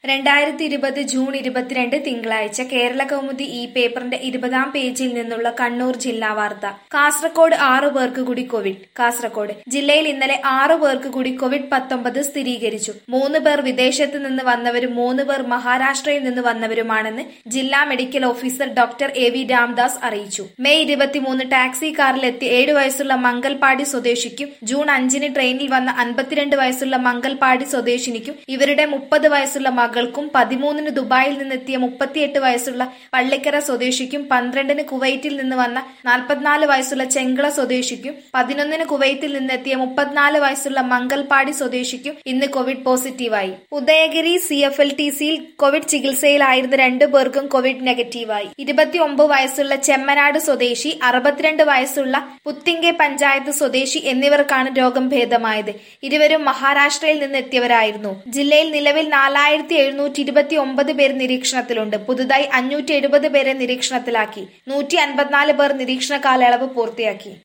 രണ്ടായിരത്തി ഇരുപത് ജൂൺ ഇരുപത്തിരണ്ട് തിങ്കളാഴ്ച കേരള കൗമുദി ഈ പേപ്പറിന്റെ ഇരുപതാം പേജിൽ നിന്നുള്ള കണ്ണൂർ ജില്ലാ വാർത്ത കാസർകോട് ആറു പേർക്ക് കൂടി കോവിഡ് കാസർകോട് ജില്ലയിൽ ഇന്നലെ ആറു പേർക്ക് കൂടി കോവിഡ് പത്തൊമ്പത് സ്ഥിരീകരിച്ചു മൂന്ന് പേർ വിദേശത്ത് നിന്ന് വന്നവരും മൂന്ന് പേർ മഹാരാഷ്ട്രയിൽ നിന്ന് വന്നവരുമാണെന്ന് ജില്ലാ medical officer doctor A V Ramdas അറിയിച്ചു മെയ് ഇരുപത്തിമൂന്ന് ടാക്സി കാറിലെത്തി ഏഴു വയസ്സുള്ള മംഗൽപാടി സ്വദേശിക്കും ജൂൺ അഞ്ചിന് ട്രെയിനിൽ വന്ന അൻപത്തിരണ്ട് വയസ്സുള്ള മംഗൽപാടി സ്വദേശിനിക്കും ഇവരുടെ മുപ്പത് വയസ്സുള്ള മകൾക്കും പതിമൂന്നിന് ദുബായിൽ നിന്നെത്തിയ മുപ്പത്തിയെട്ട് വയസ്സുള്ള പള്ളിക്കര സ്വദേശിക്കും പന്ത്രണ്ടിന് കുവൈറ്റിൽ നിന്ന് വന്ന നാൽപ്പത്തിനാല് വയസ്സുള്ള ചെങ്കള സ്വദേശിക്കും പതിനൊന്നിന് കുവൈറ്റിൽ നിന്നെത്തിയ മുപ്പത്തിനാല് വയസ്സുള്ള മംഗൽപാടി സ്വദേശിക്കും ഇന്ന് കോവിഡ് പോസിറ്റീവായി Udayagiri C F L T സിയിൽ കോവിഡ് ചികിത്സയിലായിരുന്ന രണ്ടു പേർക്കും കോവിഡ് നെഗറ്റീവായി ഇരുപത്തിയൊമ്പത് വയസ്സുള്ള ചെമ്മനാട് സ്വദേശി അറുപത്തിരണ്ട് വയസ്സുള്ള പുത്തിങ്കെ പഞ്ചായത്ത് സ്വദേശി എന്നിവർക്കാണ് രോഗം ഭേദമായത് ഇരുവരും മഹാരാഷ്ട്രയിൽ നിന്നെത്തിയവരായിരുന്നു ജില്ലയിൽ നിലവിൽ നാലായിരത്തി എഴുന്നൂറ്റി ഇരുപത്തി ഒമ്പത് പേർ നിരീക്ഷണത്തിലുണ്ട് പുതുതായി അഞ്ഞൂറ്റി എഴുപത് പേരെ നിരീക്ഷണത്തിലാക്കി നൂറ്റി അൻപത്തിനാല് പേർ നിരീക്ഷണ കാലയളവ് പൂർത്തിയാക്കി